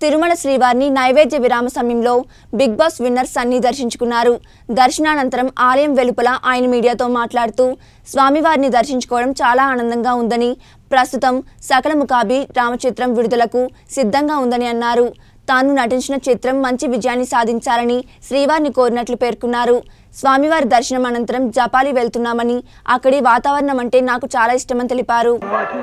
తిరుమల శ్రీవారిని నైవేద్య విరామ సమయంలో బిగ్ బాస్ విన్నర్ సన్నీ దర్శించుకున్నారు దర్శనానంతరం ఆలయం వెలుపల ఆయన మీడియాతో మాట్లాడుతూ స్వామివారిని దర్శించుకోవడం చాలా ఆనందంగా ఉందని ప్రస్తుతం సకల ముఖాబి రామచిత్రం విడుదలకు సిద్ధంగా ఉందని అన్నారు తాను నటించిన చిత్రం మంచి విజయాన్ని సాధించాలని శ్రీవారిని కోరినట్లు పేర్కొన్నారు స్వామివారి దర్శనం అనంతరం జపాలి వెళ్తున్నామని అక్కడి వాతావరణం అంటే నాకు చాలా ఇష్టమని తెలిపారు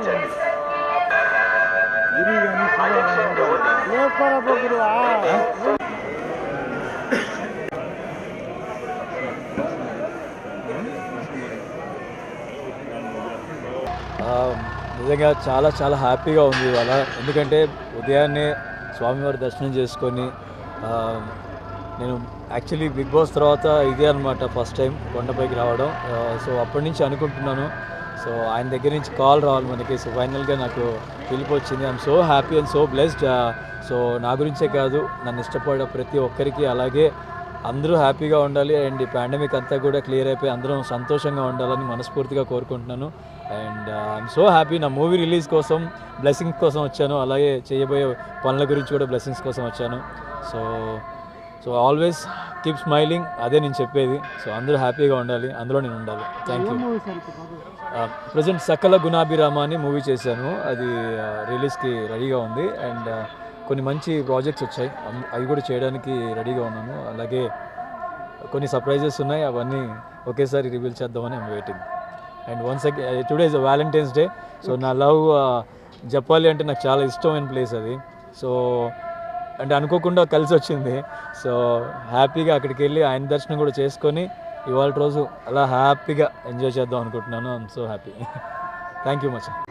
ఆ, నిజంగా చాలా చాలా హ్యాపీగా ఉంది ఇవాళ ఎందుకంటే ఉదయాన్నే స్వామివారి దర్శనం చేసుకొని ఆ, నేను యాక్చువల్లీ బిగ్ బాస్ తర్వాత ఇదే అనమాట ఫస్ట్ టైం కొండపైకి రావడం ఆ, సో అప్పటి నుంచి అనుకుంటున్నాను సో ఆయన దగ్గర నుంచి కాల్ రావాలి మనకి సో ఫైనల్గా నాకు పిలుపు వచ్చింది I'm so happy and so blessed so నా గురించే కాదు నన్ను ఇష్టపడే ప్రతి ఒక్కరికి అలాగే అందరూ హ్యాపీగా ఉండాలి అండ్ ఈ పాండమిక్ అంతా కూడా క్లియర్ అయిపోయి అందరం సంతోషంగా ఉండాలని మనస్ఫూర్తిగా కోరుకుంటున్నాను అండ్ ఐఎమ్ సో హ్యాపీ నా మూవీ రిలీజ్ కోసం బ్లెస్సింగ్స్ కోసం వచ్చాను అలాగే చేయబోయే పనుల గురించి కూడా బ్లెస్సింగ్స్ కోసం వచ్చాను so so always keep smiling అదే నేను చెప్పేది సో అందరూ హ్యాపీగా ఉండాలి అందులో నేను ఉండాలి థ్యాంక్ యూ ప్రజెంట్ సకల గుణాభిరామ అని మూవీ చేశాను అది రిలీజ్కి రెడీగా ఉంది అండ్ కొన్ని మంచి ప్రాజెక్ట్స్ వచ్చాయి అమ్- అవి కూడా చేయడానికి రెడీగా ఉన్నాను అలాగే కొన్ని సర్ప్రైజెస్ ఉన్నాయి అవన్నీ ఒకేసారి రివీల్ చేద్దామని I'm waiting and once today is Valentine's day so నా లవ్ జపాలి అంటే నాకు చాలా ఇష్టమైన ప్లేస్ అది సో అంటే అనుకోకుండా కలిసి వచ్చింది సో హ్యాపీగా అక్కడికి వెళ్ళి ఆయన దర్శనం కూడా చేసుకొని ఇవాళ రోజు అలా హ్యాపీగా ఎంజాయ్ చేద్దాం అనుకుంటున్నాను I'm so happy thank you much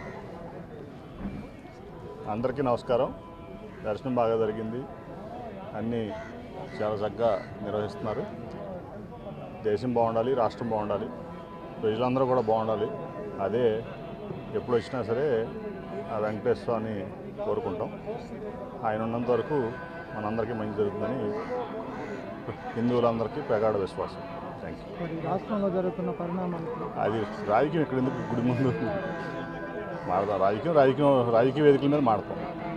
అందరికీ నమస్కారం దర్శనం బాగా జరిగింది అన్నీ చాలా చక్కగా నిర్వహిస్తున్నారు దేశం బాగుండాలి రాష్ట్రం బాగుండాలి ప్రజలందరూ కూడా బాగుండాలి అదే ఎప్పుడు వచ్చినా సరే ఆ వెంకటేశ్వర స్వామిని కోరుకుంటాం ఆయన ఉన్నంత వరకు మనందరికీ మంచి జరుగుతుందని హిందువులందరికీ ప్రగాఢ విశ్వాసం థ్యాంక్ యూ మరి రాష్ట్రంలో జరుగుతున్న పరిణామాలకు అది రాజకీయం ఇక్కడ ఎందుకు గుడి ముందు మాడదాం రాజకీయం రాజకీయం రాజకీయ వేదికల మీద మాడతాం